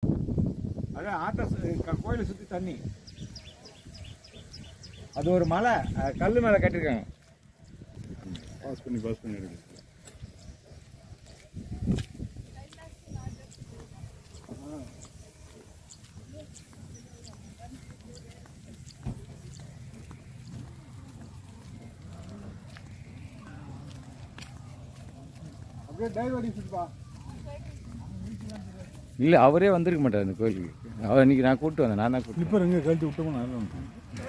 அதான் ஆத்த சு- க- கோயிலை சுற்றி தண்ணி அது ஒரு மலை அஹ், கல்லு மேலே கட்டியிருக்காங்க பாஸ் பண்ணி பாஸ் பண்ணி எடுக்கு அப்படியே டைவ் அடிச்சுப்பா இல்லை அவரே வந்திருக்க மாட்டார் அந்த கோயிலுக்கு அவர் இன்னைக்கு நான் கூப்பிட்டு வந்தேன் நான் தான் கூப்பிட்டு ஸ்லிப்பர் எங்கே கழட்டி விட்டோமோ நல்லா இருக்கும்.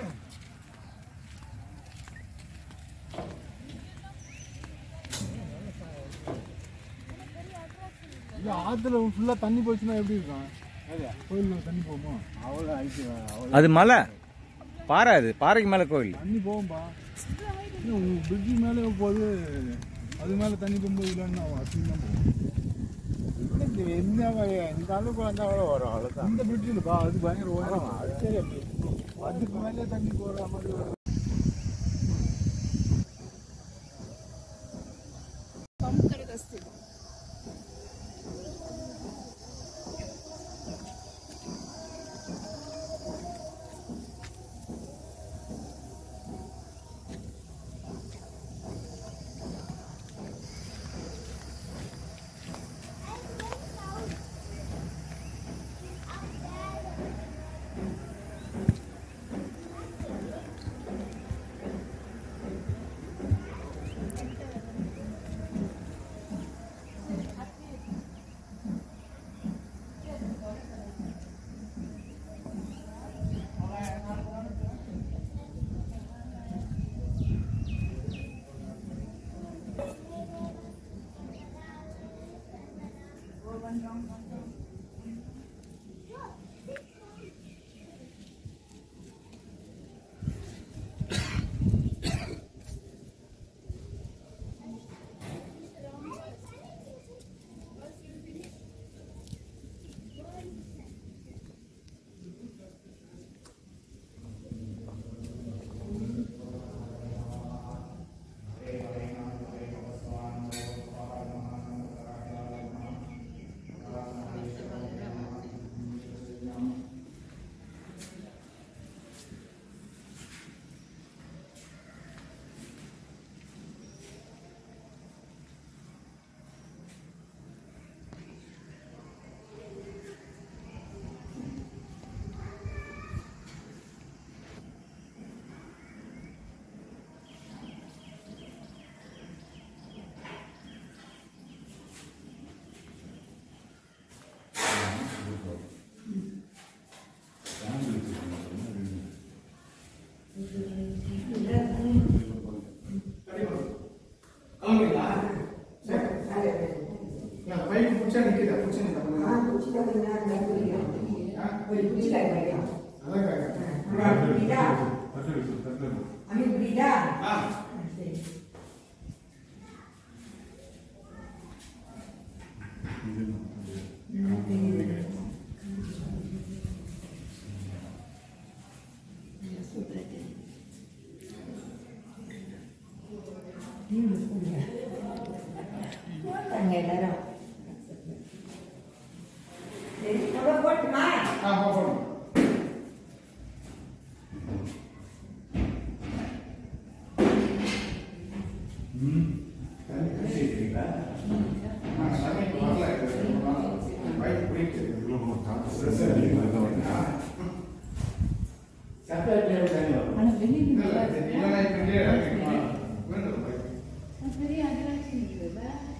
இது ஆத்துல ஃபுல்லா தண்ணி போச்சுன்னா எப்படி இருக்கும் கோயில்ல தண்ணி போகுமா அவ்வளோ ஐட்டு அவ்வளோ அது மலை பாறை அது பாறைக்கு மேலே கோயில் தண்ணி போகும்பா பிரிட்ஜு மேலே போகுது அது மேலே தண்ணி போகும்போது இல்லைன்னா அசிங்க தான் போகும் இந்த இந்த அளவுக்கு வந்தால் கூட வரும் அவ்வளோதான் இந்த பிரிட்ஜ் இல்லைப்பா அது பயங்கர உயரம் அது சரி அப்படி அதுக்கு மேலே தண்ணி போகிற மாதிரி வரும் पंप करत असतील போட்டாங்க எல்லாரும் சரி புடவை போட்டுமா ஆனா வெளியில நல்லா பெரிய அதிராட்சி இருக்குல்ல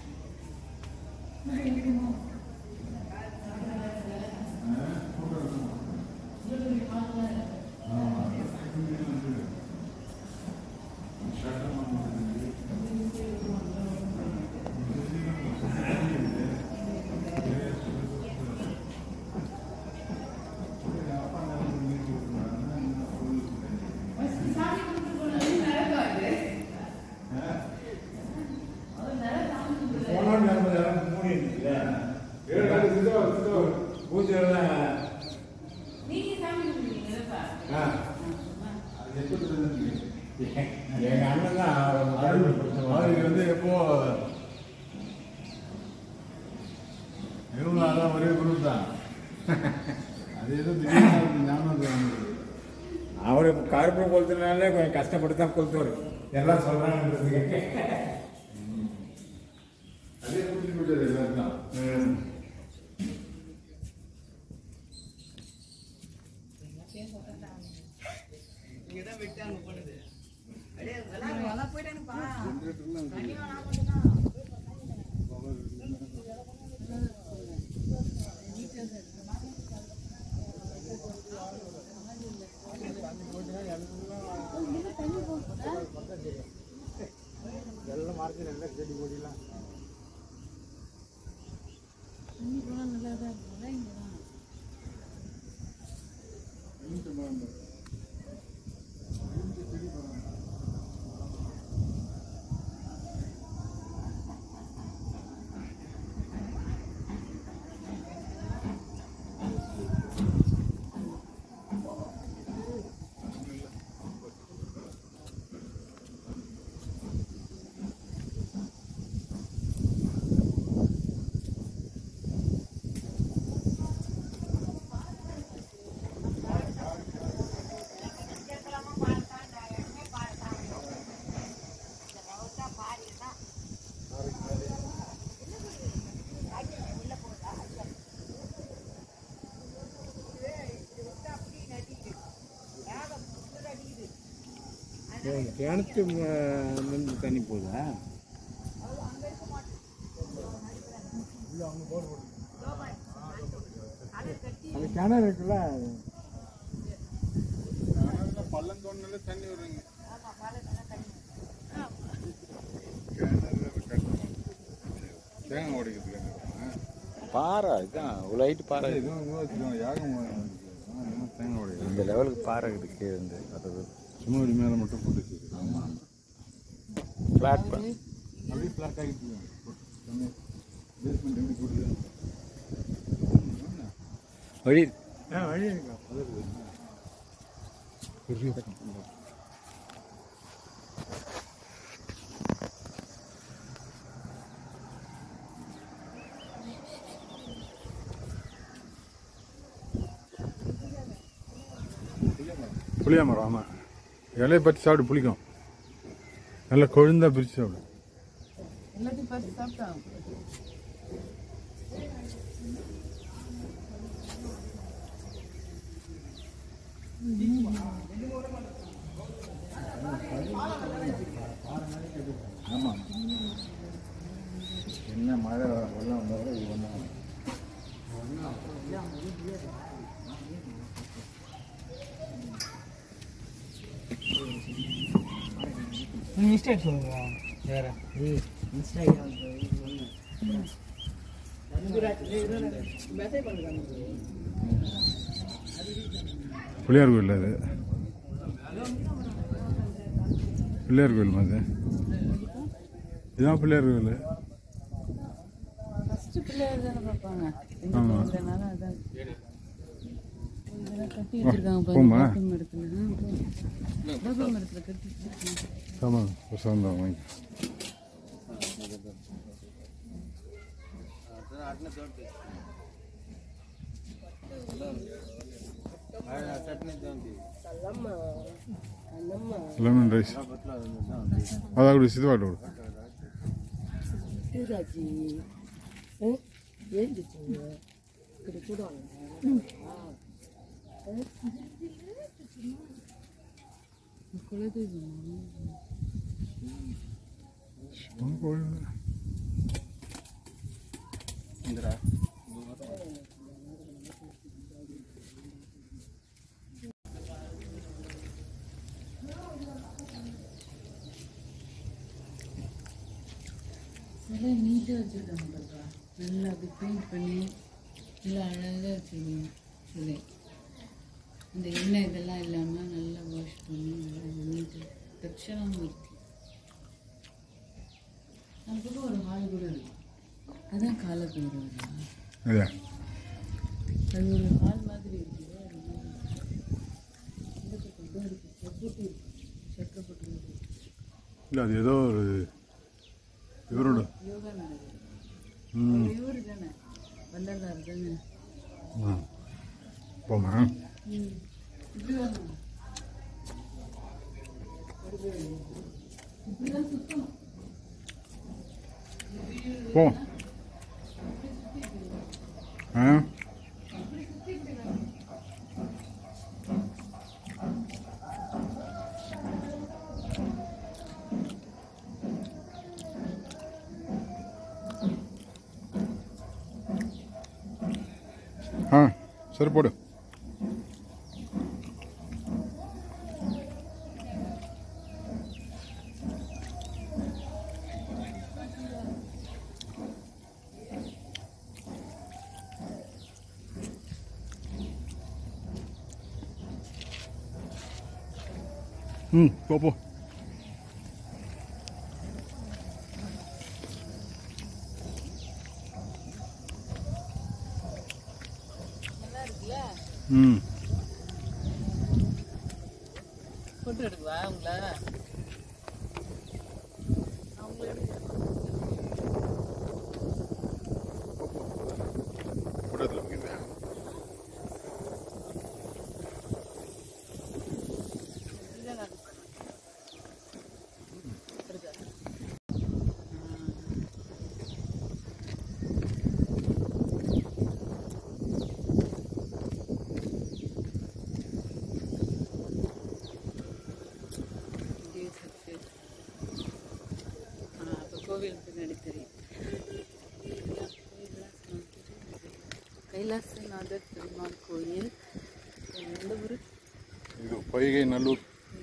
நீங்க சாமி கும்பிடுவீங்கல்லப்பா எங்க அண்ணன் தான் அவருக்கு வந்து எப்போ எவ்வளோ நாளாக ஒரே குரூப் தான் அது ஏதோ திடீர்னு அவருக்கு ஞாபகம் வந்தது. அவர் கருப்பு கொளுத்துனாலே கொஞ்சம் கஷ்டப்பட்டு தான் கொளுத்துவார் எல்லாம் சொல்கிறாங்கன்றதுக்கு அதே கூட்டிட்டு போயிட்டாரு எல்லாரும் தான். எல்லாம் மரத்தில் எல்லாம் செடி கொடிலாம் கிணத்து வந்து தண்ணி போகுதா அந்த கிணறு இருக்குல்ல கிணறுல பள்ளம் தோண்டினாலே தண்ணி வருங்க கிணறு கட்டணும். தேங்காய் உடைக்கிறதுக்கு என்ன? பாறை இதுதான் ஒரு ஹைட்டு பாறை அது எதுவும் இதுவா வச்சுக்கோங்க, யாகம் இருக்கு. ஆ, இதெல்லாம் தேங்காய் உடைக்கிறது. இந்த லெவலுக்கு பாறை இருக்குது கீழே இருந்து அது சும்மா ஒரு மேலே மட்டும் போட்டு வச்சிருக்காங்க ஃப்ளாட் பண்ணி அப்படியே ஃப்ளாட் ஆகிட்டு பேஸ்மெண்ட் எப்படி போட்டுருக்காங்க வழி ஆ வழி இருக்கலாம் அது இருக்குது. பெரிய புளியா மரம் ஆமாம் இலையை பற்றி சாப்பிட்டு புளிக்கும் நல்லா கொழுந்தா பிரித்து சாப்பிடு எல்லாத்தையும் பார்த்து சாப்பிட்டான் ஆமாம் என்ன மழை வெள்ளம் வந்தால் இது பண்ணாங்க மிஸ்டேக் சொல்லுங்க வேற பிள்ளையார் கோயில் அது பிள்ளையார் கோயில் அது இதுதான் பிள்ளையார் கோயில் ஃபர்ஸ்ட் பிள்ளையார் தானே பார்ப்பாங்க எங்க ஆமா. பிறந்தனால அதான் இதெல்லாம் கட்டி வச்சிருக்காங்க போமா? பாருங்க வேப்ப மரத்துல ஆ, போ. வேப்ப மரத்துல கட்டி வச்சிருக்காங்க ஆமாம் பிரசாந்தம் வாங்கி లెమన్ రైస్ అది అక్కడ ఇస్తుంది వాడు రాజీ ఏం తెచ్చింది ఇక్కడ చూడాలి குலதெய்வம் சிலை நீட்டாக வச்சுருக்காங்க பாப்பா நல்லா அப்படி பெயிண்ட் பண்ணி நல்லா அழகாக வச்சுருக்காங்க சிலை இந்த எண்ணெய் இதெல்லாம் இல்லாமல் நல்லா வாஷ் பண்ணி நல்லா நீட்டாக தட்சணமும் இருக்கு நமக்கு ஒரு ஹால் கூட இருக்கு அதான் காலத்தோடு అదే அது ஒரு ஹால் மாதிரி இருக்குது அது மாதிரி. இந்த பக்கம் தான் இருக்கு செப்போட்டு இருக்கு செக்கப்பட்டு இருக்கு இல்லை அது ஏதோ ஒரு இவரோட யோகா நடக்குது ம் இவர் தானே வள்ளலார் தானே ஆ. போமா போ ஆ ஆ சரி போடு ம் போ போ ம் ஃபோட்டோ எடுக்குவா உங்களை கூட்டத்தில் வைக்கிறேன் இங்கேயே சுத்து. ஆ அப்போ கோவில் பின்னாடி தெரியும் கைலாசநாதர் பெருமாள் கோயில் எந்த ஊர் இது பொய்கை நல்லூர்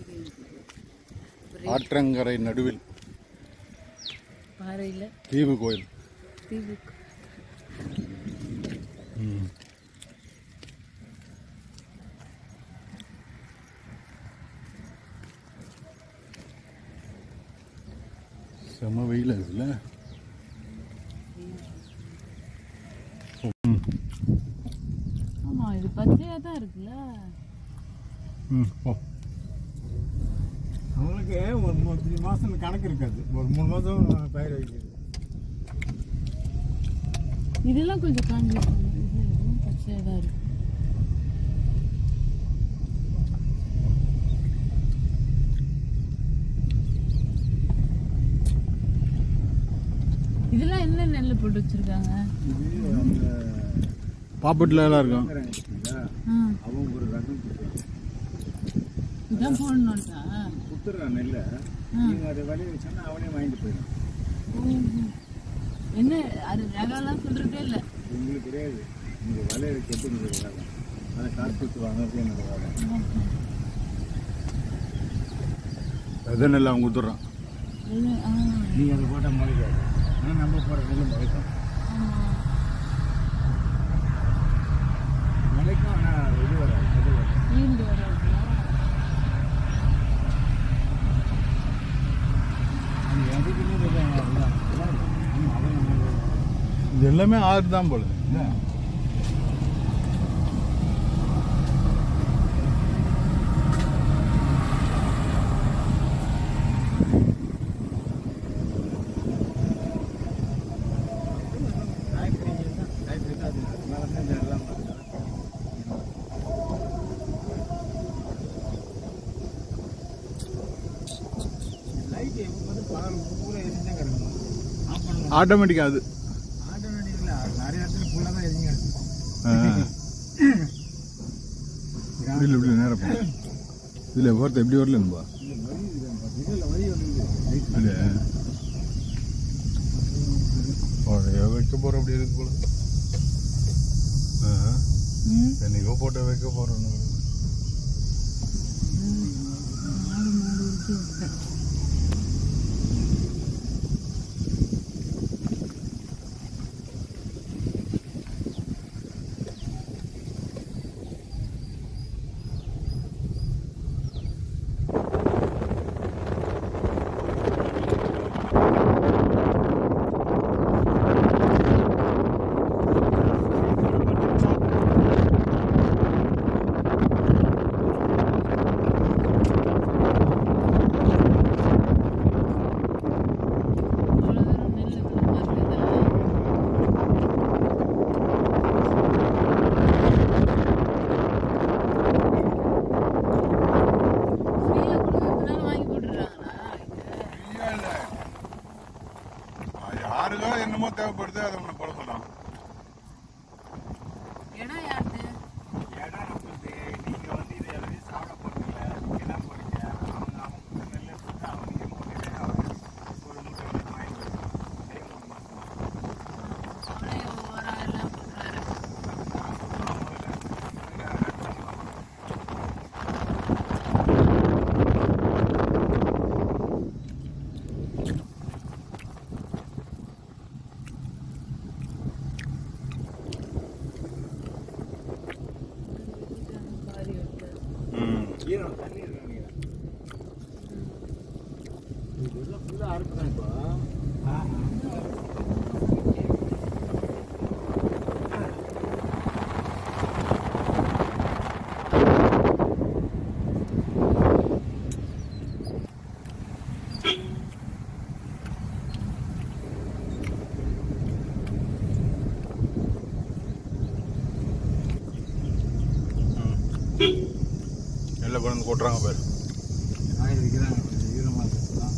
ஆற்றங்கரை நடுவில் பாறையில் தீவு கோயில் தீவு செம வெயில் இருக்குல்ல ஆமாம் இது பச்சையாக தான் இருக்குல்ல ம் ஓ அவங்களுக்கு ஒரு மூணு மாதம் கணக்கு இருக்காது ஒரு மூணு மாதம் பயிர் வைக்கிறது இதெல்லாம் கொஞ்சம் காஞ்சிருக்கும் இது எதுவும் பச்சையாக தான் இருக்கு இதெல்லாம் என்ன நெல் போட்டு வச்சிருக்காங்க இது அந்த பாப்பட்டில் எல்லாம் இருக்கும் இருக்குங்களா, ஆ, அவங்க ஒரு ரகம் கொடுக்குறாங்க இதான் போடணும்ட்டா கொடுத்துட்றான் நெல்லை நீங்கள் அதை விளைய வச்சோன்னா அவனே வாங்கிட்டு போயிடும் என்ன அது ரகம்லாம் சொல்றதே இல்லை உங்களுக்கு கிடையாது நீங்கள் விளைய வைக்க எப்படி உங்களுக்கு வேலை அதை காசு கொடுத்து வாங்குறதே என்னோட வேலை விதை நெல் அவங்க கொடுத்துட்றான் இது, ஆ, நீங்கள் அதை போட்டால் முளைக்காது ஆனால் நம்ம போகிற நெல் முளைக்கும் ஆமா. முளைக்கும் ஆனால் இது வராது அது வராது ஈண்டு வராதுல்ல? அது எதுக்குமே இது இல்லை. ஆமா, அவன் நம்ம இது எல்லாமே ஆறு தான் போல இல்லை ஆட்டோமேட்டிக்காக அது நிறைய இடத்துல ஃபுல்லாக தான் எரிஞ்சு கிடக்கு இல்லை இப்படி நேரம் போ இதில் போகிறது எப்படி வரலன்பா இதில் வரி வந்து இல்லை உடைய வைக்க போகிற அப்படி இருக்கு போல ஆ ம், என்னைக்கோ போட்டு வைக்க போகிறோம் மாடு மாடு இருக்கு. ஈரம் தண்ணி இருக்கு நினைக்கிறேன் இதெல்லாம் ஃபுல்லாக அறுப்புதான் இப்போ நெல்லை கொண்டு வந்து கொட்டுறாங்க பாரு காய வைக்கிறாங்க கொஞ்சம் ஈரமாக இருக்கலாம்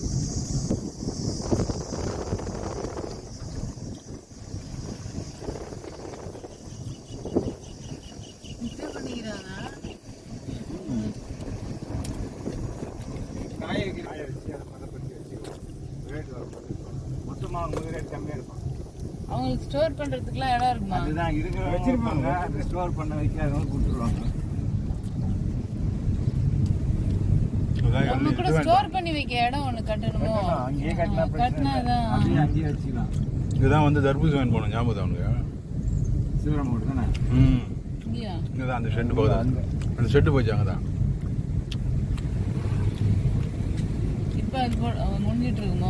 இப்ப பண்ணிக்கிறாங்க காய வைக்கிற காய வச்சு அதை பதப்படுத்தி வச்சுக்கலாம் ரேட் வரும் மொத்தமாக உங்களுக்கு ரேட் கம்மியாக இருக்கும் அவங்களுக்கு ஸ்டோர் பண்றதுக்குலாம் இடம் இருக்குமா அதுதான் இருக்கிற வச்சிருப்பாங்க அதை ஸ்டோர் பண்ண வைக்காதவங்க கொடுத்துருவாங்க அதான் நம்ம கூட ஸ்டோர் பண்ணி வைக்க இடம் ஒண்ணு கட்டணுமோ அங்கேயே கட்டினா ஆ, பிரச்சனை இல்லை. கட்டினாதான் அப்படியே அங்கேயே வச்சுக்கலாம் இதுதான் வந்து தர்பூசணி வாங்கி போனோம் ஞாபகம் அவனுக்கு சிவராமோடு தானே ம் இங்கயா இங்கே தான் அந்த ஷெட்டு பக்கத்தில் அந்த ஷெட்டு போச்சு அங்கே தான் இப்ப அது போ- அவன் முடிஞ்சிட்டு இருக்குமோ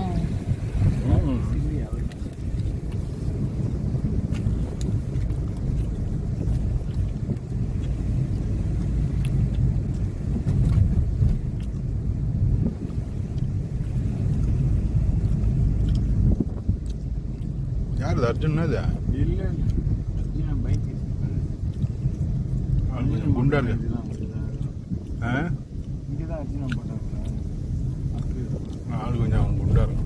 யார் இது அர்ஜுன்னா இது இல்லை ஏன் பைக் அவன் கொஞ்சம் குண்டா இருக்கு ஆ இங்கே தான் வச்சு நான் போட்டாங்க ஆள் கொஞ்சம் அவன் குண்டா இருக்கும்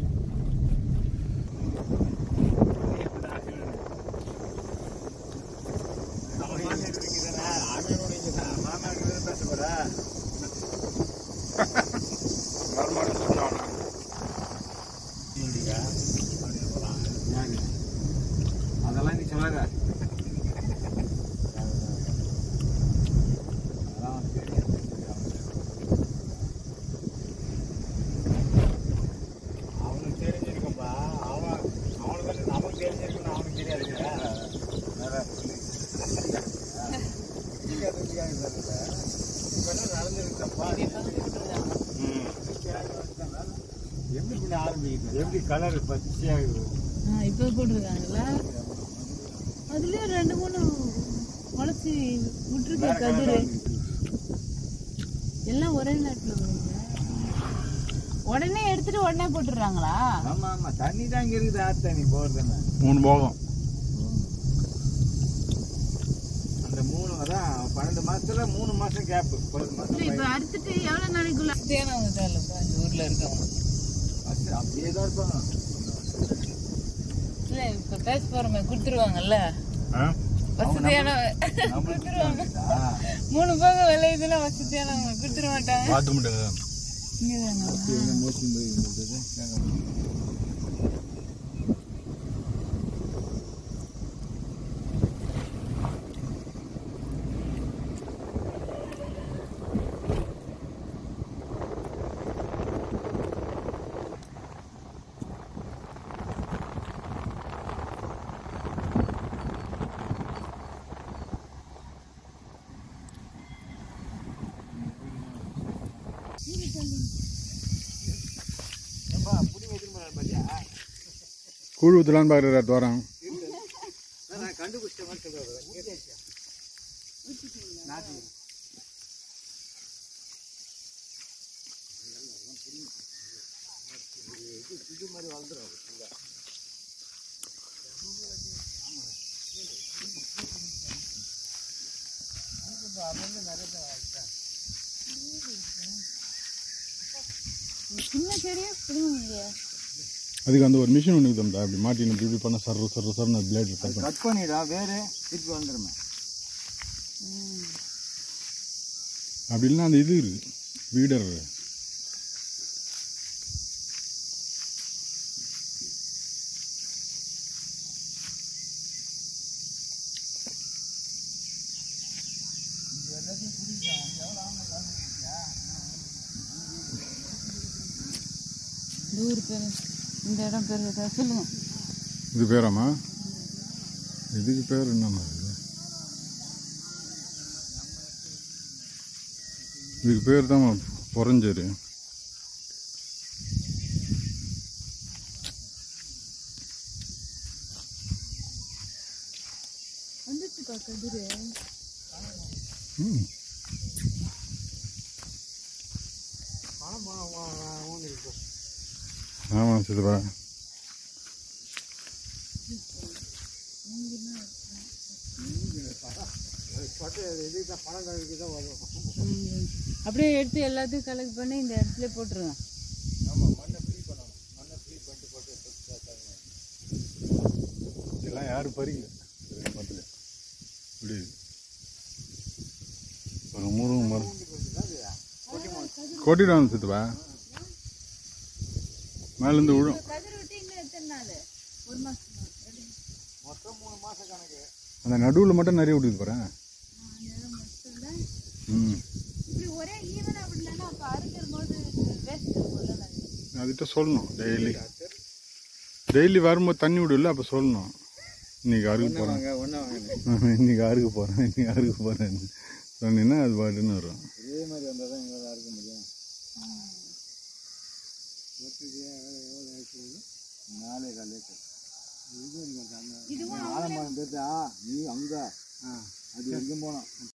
அதெல்லாம் நீ சொல்லாத அவனுக்கு தெரிஞ்சிருக்கும்பா அவன் அவனுக்கு வந்து நமக்கு தெரிஞ்சிருக்குன்னு அவனுக்கு தெரியாது வேற நடந்துருக்கப்பா எப்படி பண்ண ஆரம்பிக்குது எப்படி கலர் பச்சையாக ஆ, இப்ப போட்டிருக்காங்கல்ல அதுலயே ரெண்டு மூணு முளைச்சி விட்டுருக்கு கதிரு எல்லாம் ஒரே நேரத்துல வருங்க உடனே எடுத்துட்டு உடனே போட்டுடுறாங்களா ஆமா ஆமா தண்ணி தான் இங்க இருக்குது ஆத்து தண்ணி போறதுன்னு மூணு போகம் அந்த மூணு அதான் பன்னெண்டு மாசத்துல மூணு மாசம் கேப் பத்து இல்ல மாசம் இப்ப அறுத்துட்டு எவ்வளவு நாளைக்குள்ள தேனவங்க தேவைப்பா இந்த ஊர்ல இருக்கவங்க அது அப்படியே தான் இருப்பாங்க இல்ல இப்ப பேச போறோமே கொடுத்துருவாங்கல்ல ஆ வசதியான நம்மளுக்கு கொடுத்துருவாங்க இருக்குதா? மூணு போக விளையுதுல வசதியானவங்க கொடுத்துட மாட்டாங்க பார்த்து மட்டுங்க இங்கதானா? எங்க மோஸ்ட்லி போய் இருந்தது கேட்க முடியும். ஏம்பா, புடி வச்சிருக்க மாட்டாரு பாத்தியா? கூழ் ஊற்றலான்னு பார்க்குறாரு தோரம் நான் கண்டுபிடிச்ச மாதிரி சொல்றாரு. நாட்டு. சின்ன செடியே பிடுங்க இல்லையா அதுக்கு அந்த ஒரு மிஷின் ஒன்று இருக்குதா அப்படி மாட்டின்னு இப்படி இப்படி பண்ண சர்ற சர்ற சர்னு பிளேடு அது கட் பண்ணிடா வேறு திருப்பி வந்துருமே அப்படி இல்லைன்னா அந்த இது இருக்கு வீடர் இந்த ஊர் பேர் இந்த இடம் பேர் ஏதாவது சொல்லுங்க இது பேராமா இதுக்கு பேர் என்னம்மா இது இதுக்கு பேர் தான் புறஞ்சேரி வந்துச்சுக்கா கதிரு ம் ஆமாம் சித்தப்பா ம். அப்படியே எடுத்து எல்லாத்தையும் கலெக்ட் பண்ணி இந்த இடத்துல போட்டுருங்க இதெல்லாம் யாரும் பறிக்கல மரத்தில் இப்படி ஒரு முருங்கை மரம் கொட்டிடாங்க சித்தப்பா மேலேருந்து விழும் கதிர் விட்டு இன்னும் எத்தனை நாள் ஒரு மாசம் அந்த நடுவில் மட்டும் நிறைய விட்டுக்கு போகிறேன் ம் இப்படி ஒரே ஈவனா விடலன்னா அப்ப அறுக்கிற போது வேஸ்ட் இருக்கும்ல நிறைய. அதுகிட்ட சொல்லணும் டெய்லி டெய்லி வரும்போது தண்ணி விடல அப்போ சொல்லணும் இன்னைக்கு அறுக்க போகிறேன் வாங்க ஒன்றா வாங்க இன்னைக்கு அறுக்க போகிறேன் இன்னைக்கு அறுக்க போகிறேன்னு சொன்னீங்கன்னா அது பாட்டுன்னு வரும் இதே மாதிரி வந்தால் தான் எங்களால் இருக்க முடியும் நாலே கால் ஏக்கர் இதுவும் ஆலமரம் பேர்த்தா நீ அங்கே அது எங்கே போனோம்